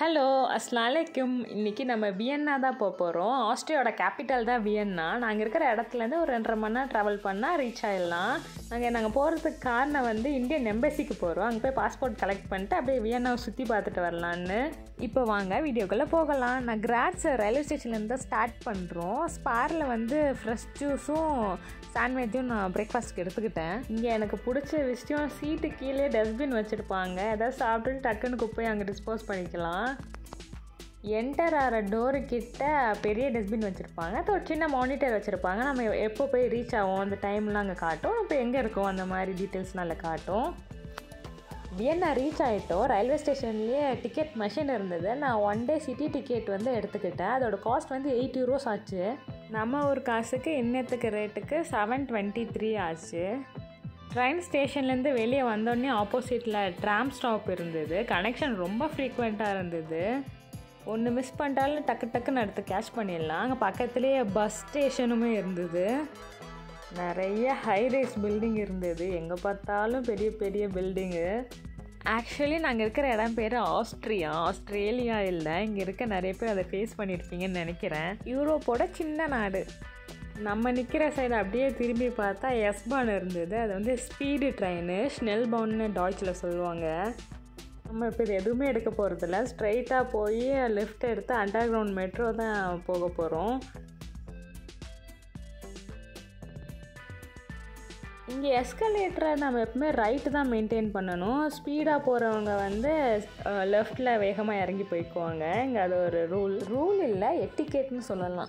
hello அஸ்லாலைக்கும் இன்றைக்கி நம்ம Vienna தான் போக போகிறோம் ஆஸ்ட்ரியாவோட கேபிட்டல் தான் வியன்னா நாங்கள் இருக்கிற இடத்துலேருந்து ஒரு ரெண்டரை மணி நேரம் ட்ராவல் பண்ணால் ரீச் ஆகிடலாம் நாங்கள் நாங்கள் போகிறதுக்கு காரணம் வந்து இந்தியன் எம்பசிக்கு போகிறோம் அங்கே போய் பாஸ்போர்ட் கலெக்ட் பண்ணிட்டு அப்படியே வியன்னாவை சுற்றி பார்த்துட்டு வரலான்னு இப்போ வாங்க வீடியோக்குள்ளே போகலாம் நான் கிராட்ஸ் ரயில்வே ஸ்டேஷன்லேருந்து தான் ஸ்டார்ட் பண்ணுறோம் ஸ்பாரில் வந்து ஃப்ரெஷ் ஜூஸும் சாண்ட்விச்சும் நான் பிரேக்ஃபாஸ்ட்டுக்கு எடுத்துக்கிட்டேன் இங்கே எனக்கு பிடிச்ச விஷயம் சீட்டு கீழே டஸ்ட்பின் வச்சுருப்பாங்க ஏதாவது சாப்பிட்டுட்டு டக்குன்னு குப்பையை அங்கே டிஸ்போஸ் பண்ணிக்கலாம் என்டர் ஆகிற டோரு கிட்ட பெரிய டஸ்ட்பின் வச்சுருப்பாங்க அது ஒரு சின்ன மானிட்டர் வச்சுருப்பாங்க நம்ம எப்போ போய் ரீச் ஆகும் அந்த டைம்லாம் அங்கே காட்டும் இப்போ எங்கே இருக்கோம் அந்த மாதிரி டீட்டெயில்ஸ்லாம் அதில் காட்டும் வியன்னா ரீச் ஆகிட்டோம் ரயில்வே ஸ்டேஷன்லேயே டிக்கெட் மிஷின் இருந்தது நான் ஒன் டே சிட்டி டிக்கெட் வந்து எடுத்துக்கிட்டேன் அதோட காஸ்ட் வந்து எயிட் யூரோஸ் ஆச்சு நம்ம ஒரு காசுக்கு இன்னத்துக்கு ரேட்டுக்கு செவன் டுவெண்ட்டி த்ரீ ஆச்சு ட்ரெயின் ஸ்டேஷன்லேருந்து வெளியே வந்தோடனே ஆப்போசிட்டில் ட்ராம் ஸ்டாப் இருந்தது கனெக்ஷன் ரொம்ப ஃப்ரீக்வெண்ட்டாக இருந்தது ஒன்று மிஸ் பண்ணிட்டாலும் டக்கு டக்குன்னு எடுத்து கேஷ் பண்ணிடலாம் அங்கே பக்கத்துலேயே பஸ் ஸ்டேஷனுமே இருந்தது நிறைய ஹைரைஸ் பில்டிங் இருந்தது எங்கே பார்த்தாலும் பெரிய பெரிய பில்டிங்கு ஆக்சுவலி நாங்கள் இருக்கிற இடம் பேர் ஆஸ்ட்ரியா ஆஸ்திரேலியா இல்லை இங்கே இருக்க நிறைய பேர் அதை ஃபேஸ் பண்ணியிருப்பீங்கன்னு நினைக்கிறேன் யூரோப்போட சின்ன நாடு நம்ம நிற்கிற சைடு அப்படியே திரும்பி பார்த்தா எஸ்பான் இருந்தது அது வந்து ஸ்பீடு ட்ரெயின் ஸ்னெல்பவுன்னு டாய்ச்சில் சொல்லுவாங்க நம்ம இப்போ இது எதுவுமே எடுக்க போகிறதில்ல ஸ்ட்ரைட்டாக போய் லெஃப்ட் எடுத்து அண்டர் கிரவுண்ட் மெட்ரோ தான் போக போகிறோம் இங்கே எஸ்கலேட்டரை நம்ம எப்பவுமே ரைட்டு தான் மெயின்டைன் பண்ணணும் ஸ்பீடாக போகிறவங்க வந்து லெஃப்டில் வேகமாக இறங்கி போய்க்குவாங்க இங்கே அது ஒரு ரூல் ரூல் இல்லை எட்டிகேட்னு சொல்லலாம்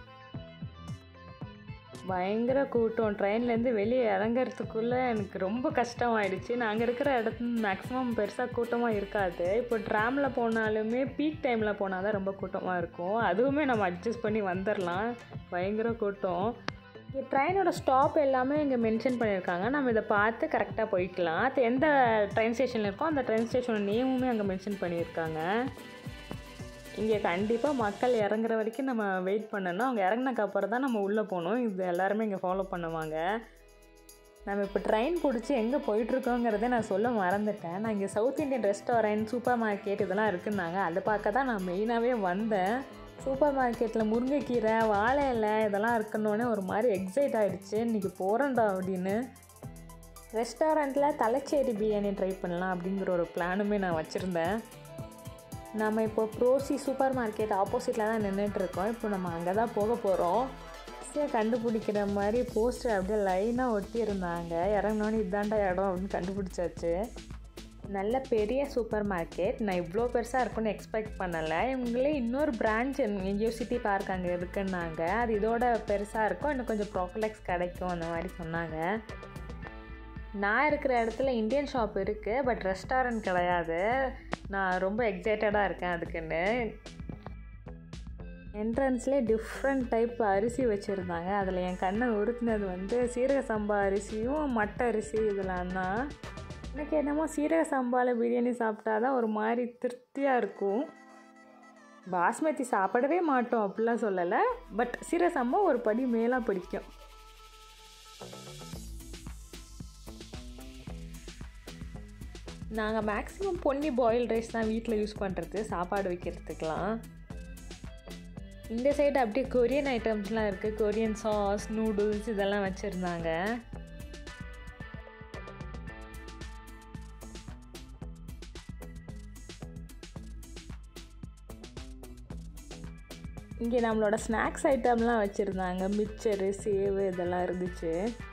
பயங்கர கூட்டம் ட்ரெயின்லேருந்து வெளியே இறங்குறதுக்குள்ளே எனக்கு ரொம்ப கஷ்டமாயிடுச்சு நாங்கள் இருக்கிற இடத்துல மேக்ஸிமம் பெருசாக கூட்டமாக இருக்காது இப்போ ட்ராமில் போனாலுமே பீக் டைமில் போனால் தான் ரொம்ப கூட்டமாக இருக்கும் அதுவுமே நம்ம அட்ஜஸ்ட் பண்ணி வந்துடலாம் பயங்கர கூட்டம் இங்கே ட்ரெயினோட ஸ்டாப் எல்லாமே இங்கே மென்ஷன் பண்ணியிருக்காங்க நம்ம இதை பார்த்து கரெக்டாக போய்க்கலாம் அது எந்த ட்ரெயின் ஸ்டேஷனில் இருக்கோ அந்த ட்ரெயின் ஸ்டேஷனோட நேமுமே அங்கே மென்ஷன் பண்ணியிருக்காங்க இங்கே கண்டிப்பாக மக்கள் இறங்குற வரைக்கும் நம்ம வெயிட் பண்ணணும் அவங்க இறங்கினக்கு அப்புறம் தான் நம்ம உள்ளே போகணும் இது எல்லாருமே இங்கே ஃபாலோ பண்ணுவாங்க நம்ம இப்போ ட்ரெயின் பிடிச்சி எங்கே போயிட்டுருக்கோங்கிறத நான் சொல்ல மறந்துட்டேன் நான் இங்கே south Indian restaurant supermarket இதெல்லாம் இருக்குன்னாங்க அதை பார்க்க தான் நான் மெயினாகவே வந்தேன் சூப்பர் மார்க்கெட்டில் முருங்கைக்கீரை வாழை இலை இதெல்லாம் இருக்கணுன்னே ஒரு மாதிரி எக்ஸைட் ஆகிடுச்சு இன்றைக்கி போகிறேன்டா அப்படின்னு ரெஸ்டாரண்ட்டில் தலைச்சேரி பிரியாணி ட்ரை பண்ணலாம் அப்படிங்கிற ஒரு பிளானுமே நான் வச்சுருந்தேன் நம்ம இப்போ ப்ரோசி சூப்பர் மார்க்கெட் ஆப்போசிட்டில் தான் நின்றுட்டுருக்கோம் இப்போ நம்ம அங்கே தான் போக போகிறோம் ஈஸியாக கண்டுபிடிக்கிற மாதிரி போஸ்டர் அப்படியே லைனாக ஒட்டி இருந்தாங்க இறங்கினோன்னு இதாண்டா இடம் அப்படின்னு கண்டுபிடிச்சாச்சு நல்ல பெரிய சூப்பர் மார்க்கெட் நான் இவ்வளோ பெருசாக இருக்கும்னு எக்ஸ்பெக்ட் பண்ணலை இவங்களே இன்னொரு பிரான்ச் எங்கேயோ சிட்டி பார்க் அங்கே இருக்குன்னாங்க அது இதோட பெருசாக இருக்கும் இன்னும் கொஞ்சம் ப்ராஃபிலெக்ஸ் கிடைக்கும் அந்த மாதிரி சொன்னாங்க நான் இருக்கிற இடத்துல இந்தியன் ஷாப் இருக்குது பட் ரெஸ்டாரண்ட் கிடையாது நான் ரொம்ப எக்ஸைட்டடாக இருக்கேன் அதுக்குன்னு என்ட்ரன்ஸ்லேயே டிஃப்ரெண்ட் டைப் அரிசி வச்சுருந்தாங்க அதில் என் கண்ணை உறுத்தினது வந்து சீரக சம்பா அரிசியும் மட்டை அரிசி இதெல்லாம் தான் எனக்கு என்னமோ சீரக சம்பாவில் பிரியாணி சாப்பிட்டா தான் ஒரு மாதிரி திருப்தியாக இருக்கும் பாஸ்மதி சாப்பிடவே மாட்டோம் அப்படிலாம் சொல்லலை பட் சீரக சம்பா ஒரு படி மேலாக பிடிக்கும் நாங்கள் மேக்ஸிமம் பொன்னி பாயில் ரைஸ் தான் வீட்டில் யூஸ் பண்ணுறது சாப்பாடு வைக்கிறதுக்கெலாம் இந்த சைடு அப்படியே கொரியன் ஐட்டம்ஸ்லாம் இருக்குது கொரியன் சாஸ் நூடுல்ஸ் இதெல்லாம் வச்சுருந்தாங்க இங்கே நம்மளோட ஸ்நாக்ஸ் ஐட்டம்லாம் வச்சுருந்தாங்க மிக்சரு சேவு இதெல்லாம் இருந்துச்சு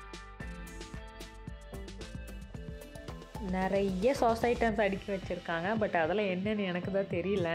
நிறைய சாஸ் ஐட்டம்ஸ் அடுக்கி வச்சுருக்காங்க பட் அதெல்லாம் என்னன்னு எனக்கு தான் தெரியல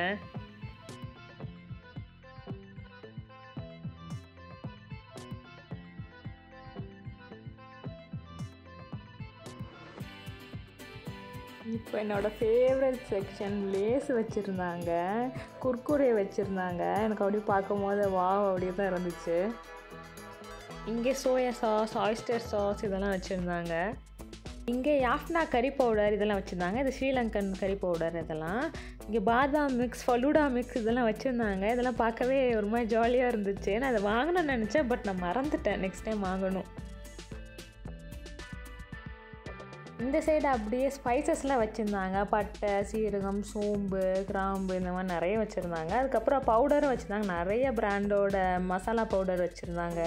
இப்போ என்னோடய ஃபேவரட் செக்ஷன் லேஸ் வச்சுருந்தாங்க குர்குரே வச்சுருந்தாங்க எனக்கு அப்படியே பார்க்கும்போது வா அப்படியே தான் இருந்துச்சு இங்கே சோயா சாஸ் ஆயிஸ்டர் சாஸ் இதெல்லாம் வச்சுருந்தாங்க இங்கே யாஃப்னா கறி பவுடர் இதெல்லாம் வச்சுருந்தாங்க இது ஸ்ரீலங்கன் கறி பவுடர் இதெல்லாம் இங்கே பாதாம் மிக்ஸ் ஃபலூடா மிக்ஸ் இதெல்லாம் வச்சுருந்தாங்க இதெல்லாம் பார்க்கவே ஒரு மாதிரி ஜாலியாக இருந்துச்சு நான் அதை வாங்கணும்னு நினச்சேன் பட் நான் மறந்துட்டேன் நெக்ஸ்ட் டைம் வாங்கணும் இந்த சைடு அப்படியே ஸ்பைசஸ்லாம் வச்சுருந்தாங்க பட்டை சீரகம் சோம்பு கிராம்பு இந்த மாதிரி நிறைய வச்சுருந்தாங்க அதுக்கப்புறம் பவுடரும் வச்சுருந்தாங்க நிறைய பிராண்டோட மசாலா பவுடர் வச்சுருந்தாங்க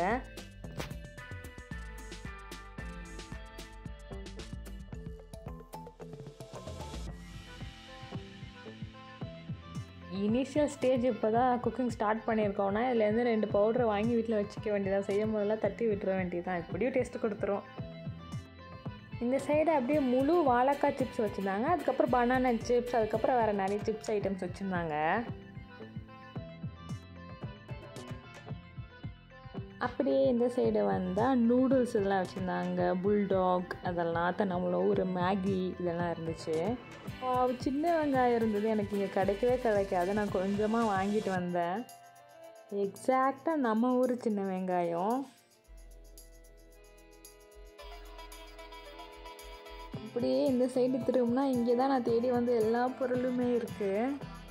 இனிஷியல் ஸ்டேஜ் இப்போ தான் குக்கிங் ஸ்டார்ட் பண்ணியிருக்கோன்னா இதுலேருந்து ரெண்டு பவுடர் வாங்கி வீட்டில் வச்சுக்க வேண்டியதான் செய்யும் போதெல்லாம் தட்டி விட்டுற வேண்டியதான் இப்படியும் டேஸ்ட் கொடுத்துரும் இந்த சைடு அப்படியே முழு வாழைக்காய் சிப்ஸ் வச்சுருந்தாங்க அதுக்கப்புறம் பனானா சிப்ஸ் அதுக்கப்புறம் வேறு நிறைய சிப்ஸ் ஐட்டம்ஸ் வச்சுருந்தாங்க அப்படியே இந்த சைடு வந்தால் நூடுல்ஸ் இதெல்லாம் வச்சுருந்தாங்க புல்டாக் அதெல்லாம் தன்னவங்கள ஒரு மேகி இதெல்லாம் இருந்துச்சு சின்ன வெங்காயம் இருந்தது எனக்கு இங்கே கிடைக்கவே கிடைக்காது நான் கொஞ்சமாக வாங்கிட்டு வந்தேன் எக்ஸாக்டாக நம்ம ஊர் சின்ன வெங்காயம் அப்படியே இந்த சைடு திரும்பினா இங்கே தான் நான் தேடி வந்து எல்லா பொருளுமே இருக்குது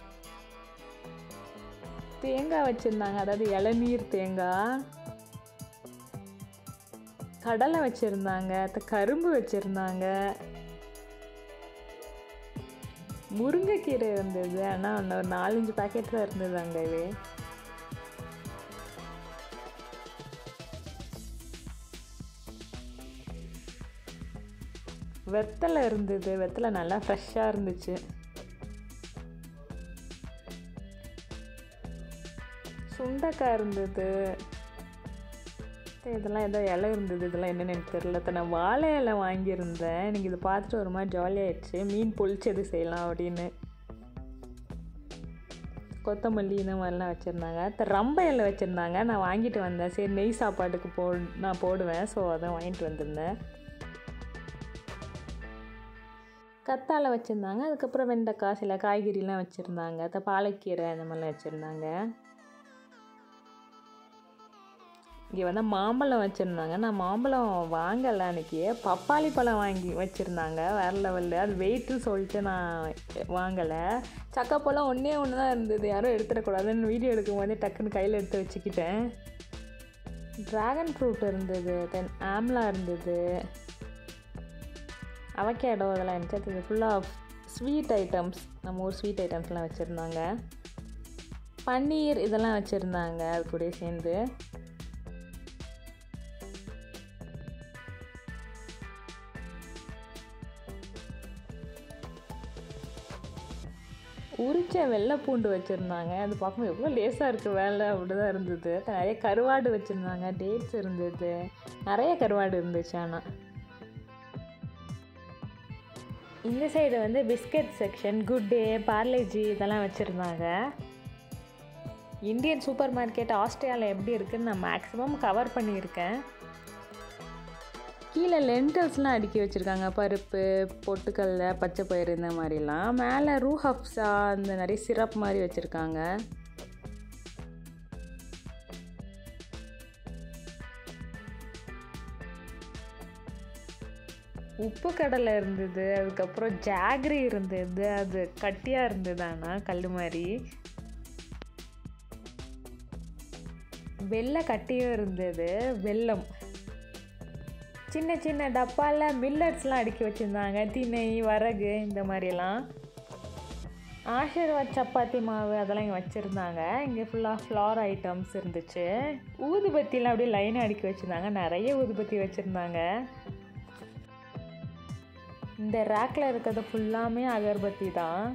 தேங்காய் வச்சுருந்தாங்க அதாவது இளநீர் தேங்காய் கடலை வச்சுருந்தாங்க கரும்பு வச்சுருந்தாங்க முருங்கைக்கீரை இருந்தது ஆனால் ஒரு நாலஞ்சு பேக்கெட் தான் இருந்தது அங்கவே வெத்தலை இருந்தது வெத்தலை நல்லா ஃப்ரெஷ்ஷாக இருந்துச்சு சுண்டைக்காய் இருந்தது இதெல்லாம் ஏதோ இலை இருந்தது இதெல்லாம் என்னென்னு எனக்கு தெரில நான் வாழை இலை வாங்கியிருந்தேன் எனக்கு இதை பார்த்துட்டு ஒரு மாதிரி ஜாலியாகிடுச்சு மீன் பொழிச்சது செய்யலாம் அப்படின்னு கொத்தமல்லி இந்த மாதிரிலாம் வச்சுருந்தாங்க ரம்ப இலை வச்சுருந்தாங்க நான் வாங்கிட்டு வந்தேன் சரி நெய் சாப்பாட்டுக்கு போ நான் போடுவேன் ஸோ அதான் வாங்கிட்டு வந்திருந்தேன் கத்தாழை வச்சுருந்தாங்க அதுக்கப்புறம் வெண்டைக்காய் சில காய்கறிலாம் வச்சுருந்தாங்க பாலக்கீரை இந்த மாதிரிலாம் வச்சுருந்தாங்க இங்கே வந்து மாம்பழம் வச்சுருந்தாங்க நான் மாம்பழம் வாங்கலை அன்றைக்கி பப்பாளி பழம் வாங்கி வச்சுருந்தாங்க வேறு லெவலில் அது வெயிட்டுன்னு சொல்லிட்டு நான் வாங்கலை சக்கப்பழம் ஒன்றே ஒன்று தான் இருந்தது யாரும் எடுத்துடக்கூடாதுன்னு வீடியோ எடுக்கும் போதே டக்குன்னு கையில் எடுத்து வச்சுக்கிட்டேன் ட்ராகன் ஃப்ரூட் இருந்தது தென் ஆம்லா இருந்தது அவக்கேடோ அதெல்லாம் இருந்துச்சு அது ஃபுல்லாக ஸ்வீட் ஐட்டம்ஸ் நம்ம ஊர் ஸ்வீட் ஐட்டம்ஸ்லாம் வச்சுருந்தாங்க பன்னீர் இதெல்லாம் வச்சுருந்தாங்க அது கூட சேர்ந்து உரிச்ச வெள்ளை பூண்டு வச்சுருந்தாங்க அது பார்க்கும்போது எவ்வளோ லேசாக இருக்குது வேலை அப்படி தான் இருந்தது நிறைய கருவாடு வச்சுருந்தாங்க டேட்ஸ் இருந்தது நிறைய கருவாடு இருந்துச்சு ஆனால் இந்த சைடு வந்து biscuit section good day Parle G இதெல்லாம் வச்சுருந்தாங்க இந்தியன் சூப்பர் மார்க்கெட் ஆஸ்திரேலியாவில் எப்படி இருக்குதுன்னு நான் மேக்ஸிமம் கவர் பண்ணியிருக்கேன் கீழே லென்டல்ஸ்லாம் அடுக்கி வச்சுருக்காங்க பருப்பு பொட்டுக்கல்ல பச்சை பயிறு இந்த மாதிரிலாம் மேலே ரூ ஹப்ஸா அந்த நிறைய சிரப் மாதிரி வச்சுருக்காங்க உப்பு கடலை இருந்தது அதுக்கப்புறம் ஜாக்ரி இருந்தது அது கட்டியாக இருந்தது ஆனால் கல் மாதிரி வெள்ளை கட்டியும் இருந்தது வெல்லம் சின்ன சின்ன டப்பாவில் மில்லட்ஸ்லாம் அடுக்கி வச்சுருந்தாங்க திணை வரகு இந்த மாதிரிலாம் ஆஷீர்வாத் சப்பாத்தி மாவு அதெல்லாம் இங்கே வச்சுருந்தாங்க இங்கே ஃபுல்லாக ஃப்ளார் ஐட்டம்ஸ் இருந்துச்சு ஊதுபத்திலாம் அப்படியே லைன் அடுக்கி வச்சுருந்தாங்க நிறைய ஊதுபத்தி வச்சுருந்தாங்க இந்த ரேக்கில் இருக்கிறது ஃபுல்லாமே அகர்பத்தி தான்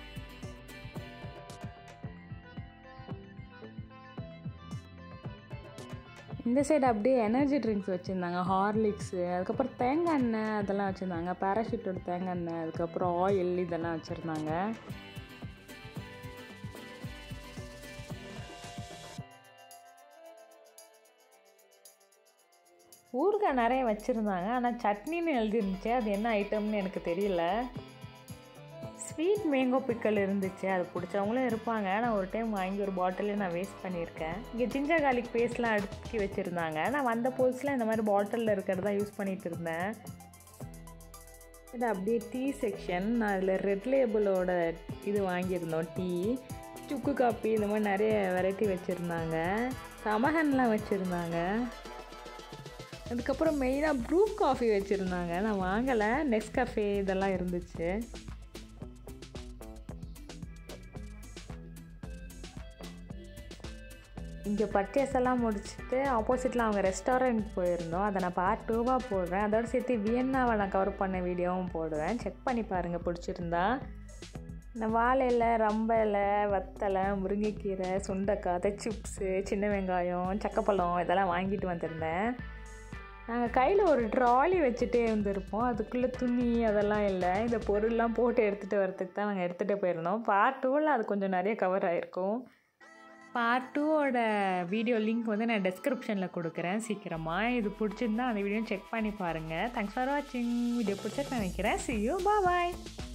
இந்த சைடு அப்படியே எனர்ஜி ட்ரிங்க்ஸ் வச்சுருந்தாங்க ஹார்லிக்ஸு அதுக்கப்புறம் தேங்காய் எண்ணெய் அதெல்லாம் வச்சுருந்தாங்க பேராஷூட்டோட தேங்காய் எண்ணெய் அதுக்கப்புறம் ஆயில் இதெல்லாம் வச்சுருந்தாங்க ஊறுகாய் நிறைய வச்சுருந்தாங்க ஆனால் சட்னின்னு எழுதிருந்துச்சு அது என்ன ஐட்டம்னு எனக்கு தெரியல ஸ்வீட் மேங்கோ பிக்கல் இருந்துச்சு அது பிடிச்சவங்களும் இருப்பாங்க நான் ஒரு டைம் வாங்கி ஒரு பாட்டிலே நான் வேஸ்ட் பண்ணியிருக்கேன் இங்கே ஜிஞ்சர் கார்லிக் பேஸ்ட்லாம் அடுக்கி வச்சுருந்தாங்க நான் வந்த புதுசில் இந்த மாதிரி பாட்டிலில் இருக்கிறதா யூஸ் பண்ணிகிட்டு இருந்தேன் இது அப்படியே டீ செக்ஷன் நான் அதில் ரெட் லேபிளோட இது வாங்கியிருந்தோம் டீ சுக்கு காப்பி இந்த மாதிரி நிறைய வெரைட்டி வச்சுருந்தாங்க சமகன்லாம் வச்சுருந்தாங்க அதுக்கப்புறம் மெயினாக ப்ரூ காஃபி வச்சுருந்தாங்க நான் வாங்கலை நெக்ஸ்ட் கஃபே இதெல்லாம் இருந்துச்சு இங்கே பர்ச்சேஸ் எல்லாம் முடிச்சுட்டு ஆப்போசிட்டில் அவங்க ரெஸ்டாரண்ட் போயிருந்தோம் அதை நான் பார்ட் டூவாக போடுறேன் அதோட சேர்த்து வியன்னாவை நான் கவர் பண்ண வீடியோவும் போடுவேன் செக் பண்ணி பாருங்கள் பிடிச்சிருந்தா இந்த வாழை இலை ரம்ப இலை வத்தலை முருங்கைக்கீரை சுண்டைக்காய் சிப்ஸு சின்ன வெங்காயம் சக்கப்பழம் இதெல்லாம் வாங்கிட்டு வந்திருந்தேன் நாங்கள் கையில் ஒரு ட்ராலி வச்சுட்டே இருந்திருப்போம் அதுக்குள்ளே துணி அதெல்லாம் இல்லை இந்த பொருள்லாம் போட்டு எடுத்துகிட்டு வரதுக்கு தான் நாங்கள் எடுத்துகிட்டு போயிருந்தோம் பார்ட் டூவில் அது கொஞ்சம் நிறைய கவர் ஆகிருக்கும் பார்ட் டூவோட வீடியோ லிங்க் வந்து நான் டெஸ்கிரிப்ஷனில் கொடுக்குறேன் சீக்கிரமாக இது பிடிச்சிருந்தா அந்த வீடியோ செக் பண்ணி பாருங்கள் தேங்க்ஸ் ஃபார் வாட்சிங் வீடியோ பிடிச்சிட்டு நினைக்கிறேன் சி யூ பாய்